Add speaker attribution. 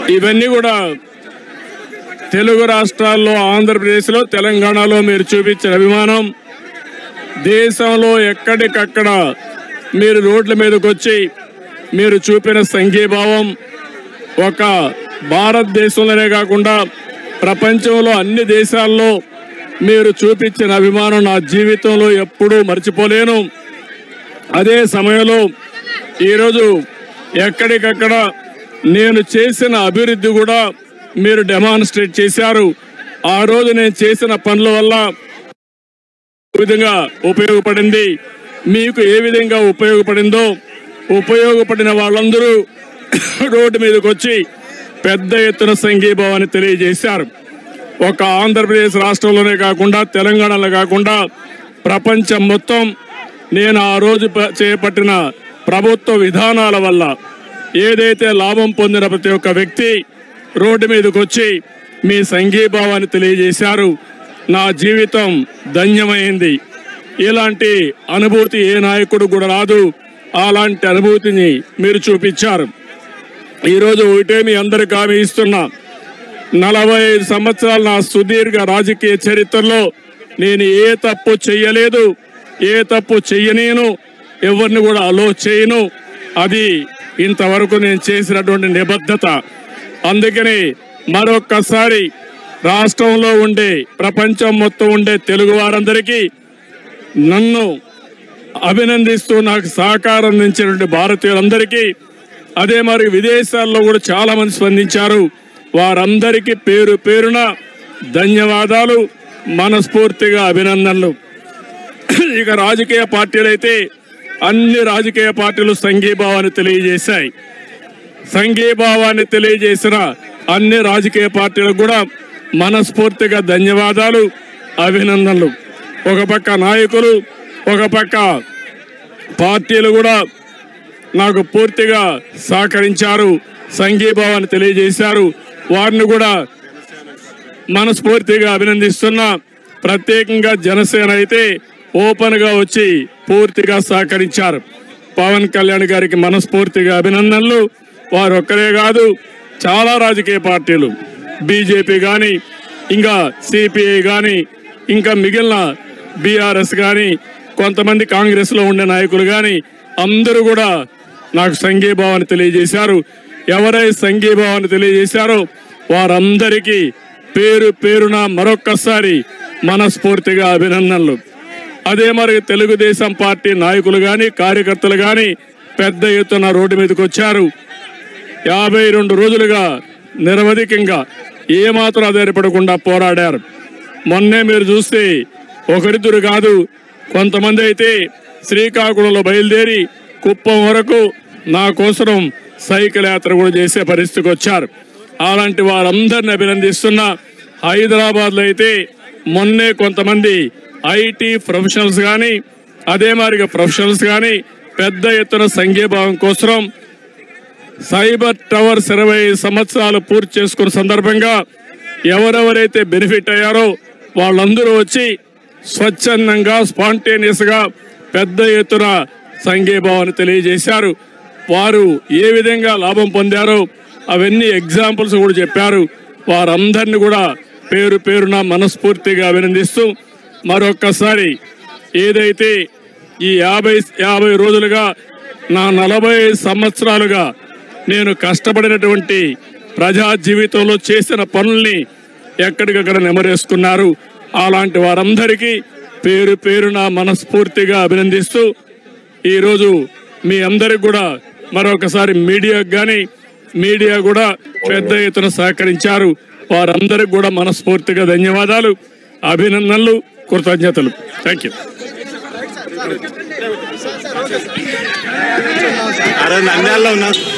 Speaker 1: ఇవన్నీ కూడా తెలుగు రాష్ట్రాల్లో ఆంధ్రప్రదేశ్లో తెలంగాణలో మీరు చూపించిన అభిమానం దేశంలో ఎక్కడికక్కడ మీరు రోడ్ల మీదకి వచ్చి మీరు చూపిన సంఘీభావం ఒక భారతదేశంలోనే కాకుండా ప్రపంచంలో అన్ని దేశాల్లో మీరు చూపించిన అభిమానం నా జీవితంలో ఎప్పుడూ మర్చిపోలేను అదే సమయంలో ఈరోజు ఎక్కడికక్కడ నేను చేసిన అభివృద్ధి కూడా మీరు డెమాన్స్ట్రేట్ చేశారు ఆ రోజు నేను చేసిన పనుల వల్ల ఏ విధంగా ఉపయోగపడింది మీకు ఏ విధంగా ఉపయోగపడిందో ఉపయోగపడిన వాళ్ళందరూ రోడ్డు మీదకి వచ్చి పెద్ద ఎత్తున సంఘీభావాన్ని తెలియజేశారు ఒక ఆంధ్రప్రదేశ్ రాష్ట్రంలోనే కాకుండా తెలంగాణలో కాకుండా ప్రపంచం మొత్తం నేను ఆ రోజు ప- చేపట్టిన ప్రభుత్వ విధానాల వల్ల ఏదైతే లాభం పొందిన ప్రతి ఒక్క వ్యక్తి రోడ్డు మీదకి వచ్చి మీ సంఘీభావాన్ని తెలియజేశారు నా జీవితం ధన్యమైంది ఇలాంటి అనుభూతి ఏ నాయకుడు కూడా రాదు అలాంటి అనుభూతిని మీరు చూపించారు ఈరోజు ఒకటే మీ అందరికి హామీ ఇస్తున్నా నలభై ఐదు సంవత్సరాల నా సుదీర్ఘ రాజకీయ చరిత్రలో నేను ఏ తప్పు చెయ్యలేదు ఏ తప్పు చెయ్యనేను ఎవరిని కూడా అలో చేయను అది ఇంతవరకు నేను చేసినటువంటి నిబద్ధత అందుకని మరొక్కసారి రాష్ట్రంలో ఉండే ప్రపంచం మొత్తం ఉండే తెలుగు వారందరికీ నన్ను అభినందిస్తూ నాకు సహకారం అందించినటువంటి భారతీయులందరికీ అదే మరి విదేశాల్లో కూడా చాలా మంది స్పందించారు వారందరికీ పేరు పేరున ధన్యవాదాలు మనస్ఫూర్తిగా అభినందనలు ఇక రాజకీయ పార్టీలైతే అన్ని రాజకీయ పార్టీలు సంఘీభావాన్ని తెలియజేశాయి సంఘీభావాన్ని తెలియజేసిన అన్ని రాజకీయ పార్టీలకు కూడా మనస్ఫూర్తిగా ధన్యవాదాలు అభినందనలు ఒక పక్క నాయకులు ఒక పక్క పార్టీలు కూడా నాకు పూర్తిగా సహకరించారు సంఘీభావాన్ని తెలియజేశారు వారిని కూడా మనస్ఫూర్తిగా అభినందిస్తున్నా ప్రత్యేకంగా జనసేన అయితే ఓపెన్ గా వచ్చి పూర్తిగా సహకరించారు పవన్ కళ్యాణ్ గారికి మనస్ఫూర్తిగా అభినందనలు వారు ఒక్కరే కాదు చాలా రాజకీయ పార్టీలు బీజేపీ కానీ ఇంకా సిపిఐ కానీ ఇంకా మిగిలిన బీఆర్ఎస్ కానీ కొంతమంది కాంగ్రెస్ లో ఉండే నాయకులు కానీ అందరూ కూడా నాకు సంఘీభావాన్ని తెలియజేశారు ఎవరై సంఘీభావాన్ని తెలియజేశారో వారందరికీ పేరు పేరున మరొక్కసారి మనస్ఫూర్తిగా అభినందనలు అదే మరి తెలుగుదేశం పార్టీ నాయకులు కానీ కార్యకర్తలు కానీ పెద్ద ఎత్తున రోడ్డు మీదకి వచ్చారు యాభై రెండు రోజులుగా నిరవధికంగా ఏమాత్రం ఆధారపడకుండా పోరాడారు మొన్నే మీరు చూస్తే ఒకరిద్దరు కాదు కొంతమంది అయితే శ్రీకాకుళంలో బయలుదేరి కుప్పం వరకు నా కోసం సైకిల్ యాత్ర కూడా చేసే పరిస్థితికి వచ్చారు అలాంటి వారందరిని అభినందిస్తున్నా హైదరాబాద్లో అయితే మొన్నే కొంతమంది ఐటీ ప్రొఫెషనల్స్ కానీ అదే మాదిరిగా ప్రొఫెషనల్స్ కానీ పెద్ద ఎత్తున సంఘీభావం కోసం సైబర్ టవర్స్ ఇరవై సంవత్సరాలు పూర్తి చేసుకున్న సందర్భంగా ఎవరెవరైతే బెనిఫిట్ అయ్యారో వాళ్ళందరూ వచ్చి స్వచ్ఛందంగా స్పాంటేనియస్ గా పెద్ద ఎత్తున సంఘీభావాన్ని తెలియజేశారు వారు ఏ విధంగా లాభం పొందారో అవన్నీ ఎగ్జాంపుల్స్ కూడా చెప్పారు వారందరిని కూడా పేరు పేరున మనస్ఫూర్తిగా అభినందిస్తూ మరొక్కసారి ఏదైతే ఈ యాభై యాభై రోజులుగా నా నలభై సంవత్సరాలుగా నేను కష్టపడినటువంటి ప్రజా జీవితంలో చేసిన పనుల్ని ఎక్కడికక్కడ నెమరేసుకున్నారు అలాంటి వారందరికీ పేరు పేరున మనస్ఫూర్తిగా అభినందిస్తూ ఈరోజు మీ అందరికి కూడా మరొకసారి మీడియాకు కానీ మీడియా కూడా పెద్ద ఎత్తున సహకరించారు వారందరికి కూడా మనస్ఫూర్తిగా ధన్యవాదాలు అభినందనలు కృతజ్ఞతలు థ్యాంక్ యూ
Speaker 2: అరే నంద్యాలలో ఉన్నా